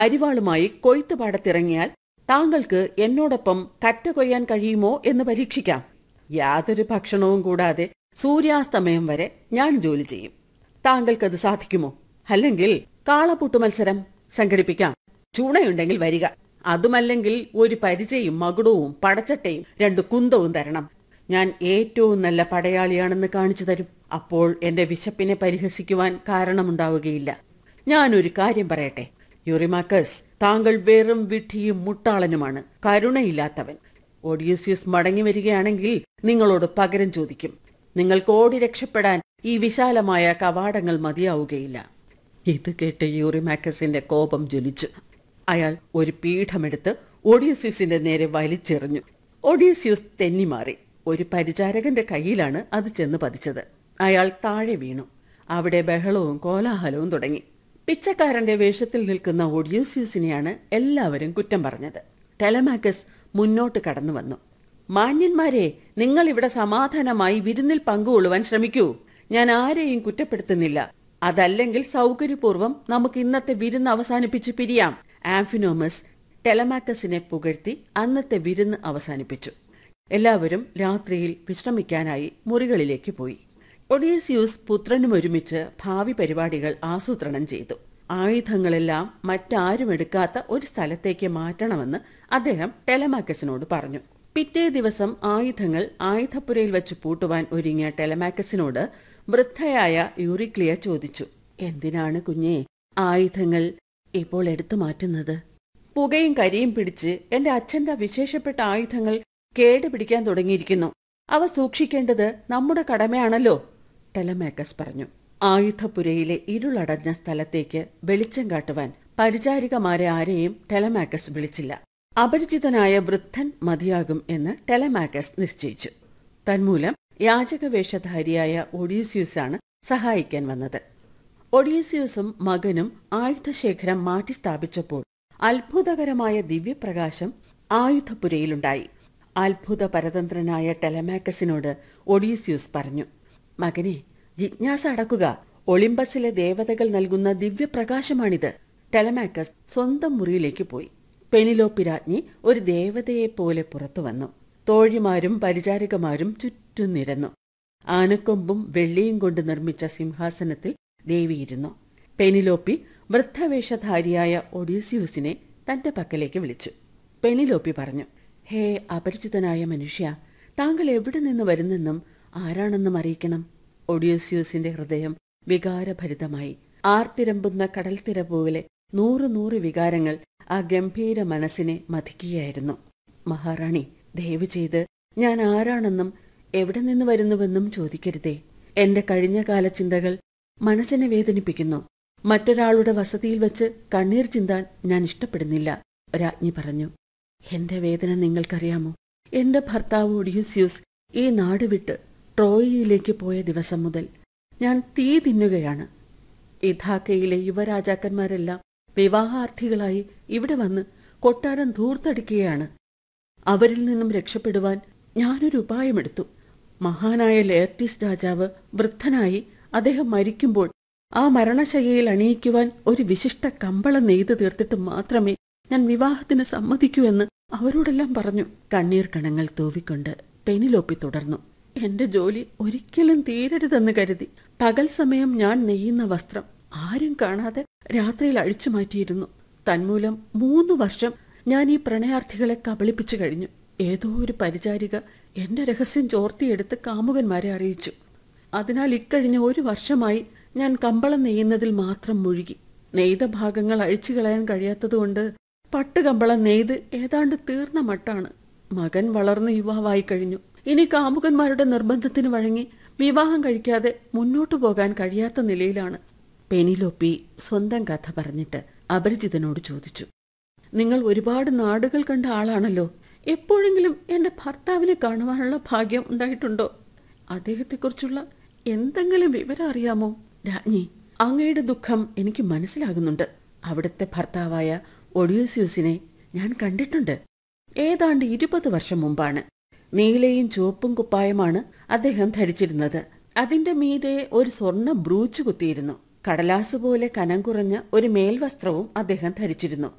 അരിവാളുമായി കൊയ്ത്ത് പാടത്തിറങ്ങിയാൽ താങ്കൾക്ക് എന്നോടൊപ്പം കറ്റ കൊയ്യാൻ കഴിയുമോ എന്ന് പരീക്ഷിക്കാം യാതൊരു ഭക്ഷണവും കൂടാതെ സൂര്യാസ്തമയം വരെ ഞാൻ ജോലി ചെയ്യും താങ്കൾക്കത് സാധിക്കുമോ അല്ലെങ്കിൽ കാളപൂട്ട് മത്സരം സംഘടിപ്പിക്കാം ചൂണയുണ്ടെങ്കിൽ വരിക അതുമല്ലെങ്കിൽ ഒരു പരിചയും മകുടവും പടച്ചട്ടയും രണ്ട് കുന്തവും തരണം ഞാൻ ഏറ്റവും നല്ല പടയാളിയാണെന്ന് കാണിച്ചു തരും അപ്പോൾ എന്റെ വിശപ്പിനെ പരിഹസിക്കുവാൻ കാരണമുണ്ടാവുകയില്ല ഞാനൊരു കാര്യം പറയട്ടെ യുറിമാക്കസ് താങ്കൾ വെറും വിഡ്ഢിയും മുട്ടാളനുമാണ് കരുണയില്ലാത്തവൻ ഒഡീസിയസ് മടങ്ങി വരികയാണെങ്കിൽ നിങ്ങളോട് പകരം ചോദിക്കും നിങ്ങൾക്ക് ഓടി രക്ഷപ്പെടാൻ ഈ വിശാലമായ കവാടങ്ങൾ മതിയാവുകയില്ല ഇത് കേട്ട് യൂറിമാക്കസിന്റെ കോപം ജ്വലിച്ചു അയാൾ ഒരു പീഠമെടുത്ത് ഒഡീസ്യൂസിന്റെ നേരെ വലിച്ചെറിഞ്ഞു ഒഡീസ്യൂസ് തെന്നിമാറി ഒരു പരിചാരകന്റെ കയ്യിലാണ് അത് ചെന്ന് പതിച്ചത് അയാൾ താഴെ വീണു അവിടെ ബഹളവും കോലാഹലവും തുടങ്ങി പിച്ചക്കാരന്റെ വേഷത്തിൽ നിൽക്കുന്ന ഒഡ്യൂസ്യൂസിനെയാണ് എല്ലാവരും കുറ്റം പറഞ്ഞത് ടെലമാക്കസ് മുന്നോട്ട് കടന്നു വന്നു മാന്യന്മാരെ നിങ്ങൾ ഇവിടെ സമാധാനമായി വിരുന്നിൽ പങ്കുകൊള്ളുവാൻ ശ്രമിക്കൂ ഞാൻ ആരെയും കുറ്റപ്പെടുത്തുന്നില്ല അതല്ലെങ്കിൽ സൗകര്യപൂർവ്വം നമുക്ക് ഇന്നത്തെ വിരുന്ന് അവസാനിപ്പിച്ച് പിരിയാം ആംഫിനോമസ് ടെലമാക്കസിനെ പുകഴ്ത്തി അന്നത്തെ വിരുന്ന് അവസാനിപ്പിച്ചു എല്ലാവരും രാത്രിയിൽ വിശ്രമിക്കാനായി മുറികളിലേക്ക് പോയി ഒഡീസിയൂസ് പുത്രനും ഒരുമിച്ച് ഭാവി പരിപാടികൾ ആസൂത്രണം ചെയ്തു ആയുധങ്ങളെല്ലാം മറ്റാരും എടുക്കാത്ത ഒരു സ്ഥലത്തേക്ക് മാറ്റണമെന്ന് അദ്ദേഹം ടെലമാക്കസിനോട് പറഞ്ഞു പിറ്റേ ദിവസം ആയുധങ്ങൾ ആയുധപ്പുരയിൽ വെച്ച് പൂട്ടുവാൻ ഒരുങ്ങിയ ടെലമാക്കസിനോട് വൃദ്ധയായ യൂറിക്ലിയ ചോദിച്ചു എന്തിനാണ് കുഞ്ഞേ ആയുധങ്ങൾ ഇപ്പോൾ എടുത്തു മാറ്റുന്നത് പുകയും കരിയും പിടിച്ച് എന്റെ അച്ഛന്റെ വിശേഷപ്പെട്ട ആയുധങ്ങൾ കേടുപിടിക്കാൻ തുടങ്ങിയിരിക്കുന്നു അവ സൂക്ഷിക്കേണ്ടത് നമ്മുടെ കടമയാണല്ലോ ടെലമാക്കസ് പറഞ്ഞു ആയുധപുരയിലെ ഇരുളടഞ്ഞ സ്ഥലത്തേക്ക് വെളിച്ചം കാട്ടുവാൻ പരിചാരികമാരെ ആരെയും ടെലമാക്കസ് വിളിച്ചില്ല അപരിചിതനായ വൃദ്ധൻ മതിയാകും എന്ന് ടെലമാക്കസ് നിശ്ചയിച്ചു തന്മൂലം യാചകവേഷധാരിയായ ഒഡീസ്യൂസാണ് സഹായിക്കാൻ വന്നത് ഒഡീസ്യൂസും മകനും ആയുധശേഖരം മാറ്റി സ്ഥാപിച്ചപ്പോൾ അത്ഭുതകരമായ ദിവ്യപ്രകാശം ആയുധപുരയിലുണ്ടായി അത്ഭുത പരതന്ത്രനായ ടെലമാക്കസിനോട് ഒഡീസ്യൂസ് പറഞ്ഞു മകനെ ജിജ്ഞാസ അടക്കുക ഒളിമ്പസിലെ ദേവതകൾ നൽകുന്ന ദിവ്യപ്രകാശമാണിത് ടെലമാക്കസ് സ്വന്തം മുറിയിലേക്ക് പോയി പെനിലോപ്പി രാജ്ഞി ഒരു ദേവതയെപ്പോലെ പുറത്തു വന്നു തോഴിമാരും പരിചാരികമാരും ചുറ്റും നിരന്നു ആനക്കൊമ്പും വെള്ളിയും കൊണ്ട് നിർമ്മിച്ച സിംഹാസനത്തിൽ ദേവിയിരുന്നു പെനിലോപ്പി വൃദ്ധവേഷധാരിയായ ഒഡീസ്യൂസിനെ തന്റെ പക്കലേക്ക് വിളിച്ചു പെനിലോപ്പി പറഞ്ഞു ഹേ അപരിചിതനായ മനുഷ്യ താങ്കൾ എവിടെ നിന്ന് വരുന്നെന്നും ആരാണെന്നും അറിയിക്കണം ഒഡീസ്യൂസിന്റെ ഹൃദയം വികാരഭരിതമായി ആർത്തിരമ്പുന്ന കടൽത്തിര പോലെ നൂറ് നൂറ് വികാരങ്ങൾ ആ ഗംഭീര മനസ്സിനെ മതിക്കുകയായിരുന്നു മഹാറാണി ദയവ് ചെയ്ത് ഞാൻ ആരാണെന്നും എവിടെ നിന്ന് വരുന്നുവെന്നും ചോദിക്കരുതേ എന്റെ കഴിഞ്ഞ കാല ചിന്തകൾ മനസ്സിനെ വേദനിപ്പിക്കുന്നു മറ്റൊരാളുടെ വസതിയിൽ വെച്ച് കണ്ണീർ ചിന്താൻ ഞാൻ ഇഷ്ടപ്പെടുന്നില്ല രാജ്ഞി പറഞ്ഞു എന്റെ വേദന നിങ്ങൾക്കറിയാമോ എന്റെ ഭർത്താവ് ഒഡ്യൂസ്യൂസ് ഈ നാട് വിട്ട് ട്രോയിയിലേക്ക് പോയ ദിവസം മുതൽ ഞാൻ തീ തിന്നുകയാണ് ഇഥാക്കയിലെ യുവരാജാക്കന്മാരെല്ലാം വിവാഹാർത്ഥികളായി ഇവിടെ വന്ന് കൊട്ടാരം ധൂർത്തടിക്കുകയാണ് അവരിൽ നിന്നും രക്ഷപ്പെടുവാൻ ഞാനൊരു ഉപായമെടുത്തു മഹാനായ ലേർട്ടിസ് രാജാവ് വൃദ്ധനായി അദ്ദേഹം മരിക്കുമ്പോൾ ആ മരണശയ്യയിൽ അണിയിക്കുവാൻ ഒരു വിശിഷ്ട കമ്പളം നെയ്തു തീർത്തിട്ട് മാത്രമേ ഞാൻ വിവാഹത്തിന് സമ്മതിക്കൂ എന്ന് അവരോടെല്ലാം പറഞ്ഞു കണ്ണീർ കണങ്ങൾ തൂവിക്കൊണ്ട് പെനിലോപ്പി തുടർന്നു എന്റെ ജോലി ഒരിക്കലും തീരരുതെന്ന് കരുതി പകൽ സമയം ഞാൻ നെയ്യുന്ന വസ്ത്രം ആരും കാണാതെ രാത്രിയിൽ അഴിച്ചു മാറ്റിയിരുന്നു തന്മൂലം മൂന്ന് വർഷം ഞാൻ ഈ പ്രണയാർത്ഥികളെ കബളിപ്പിച്ചു കഴിഞ്ഞു ഏതോ ഒരു പരിചാരിക എന്റെ രഹസ്യം ചോർത്തിയെടുത്ത് കാമുകന്മാരെ അറിയിച്ചു അതിനാൽ ഇക്കഴിഞ്ഞ ഒരു വർഷമായി ഞാൻ കമ്പളം നെയ്യുന്നതിൽ മാത്രം മുഴുകി നെയ്ത ഭാഗങ്ങൾ അഴിച്ചു കളയാൻ കഴിയാത്തതുകൊണ്ട് പട്ടുകമ്പളം നെയ്ത് ഏതാണ്ട് തീർന്ന മട്ടാണ് മകൻ വളർന്ന് യുവാവായി കഴിഞ്ഞു ഇനി കാമുകന്മാരുടെ നിർബന്ധത്തിന് വഴങ്ങി വിവാഹം കഴിക്കാതെ മുന്നോട്ടു പോകാൻ കഴിയാത്ത നിലയിലാണ് പെനിലോപ്പി സ്വന്തം കഥ പറഞ്ഞിട്ട് അപരിചിതനോട് ചോദിച്ചു നിങ്ങൾ ഒരുപാട് നാടുകൾ കണ്ട ആളാണല്ലോ എപ്പോഴെങ്കിലും എന്റെ ഭർത്താവിനെ കാണുവാനുള്ള ഭാഗ്യം ഉണ്ടായിട്ടുണ്ടോ അദ്ദേഹത്തെക്കുറിച്ചുള്ള എന്തെങ്കിലും വിവരം അറിയാമോ രാജ്ഞി അങ്ങയുടെ ദുഃഖം എനിക്ക് മനസ്സിലാകുന്നുണ്ട് അവിടുത്തെ ഭർത്താവായ ഒഡ്യൂസ്യൂസിനെ ഞാൻ കണ്ടിട്ടുണ്ട് ഏതാണ്ട് ഇരുപത് വർഷം മുമ്പാണ് നീലയും ചുവപ്പും കുപ്പായമാണ് അദ്ദേഹം ധരിച്ചിരുന്നത് അതിന്റെ മീതെ ഒരു സ്വർണ്ണ ബ്രൂച്ച് കുത്തിയിരുന്നു കടലാസ് പോലെ കനം കുറഞ്ഞ ഒരു മേൽവസ്ത്രവും അദ്ദേഹം ധരിച്ചിരുന്നു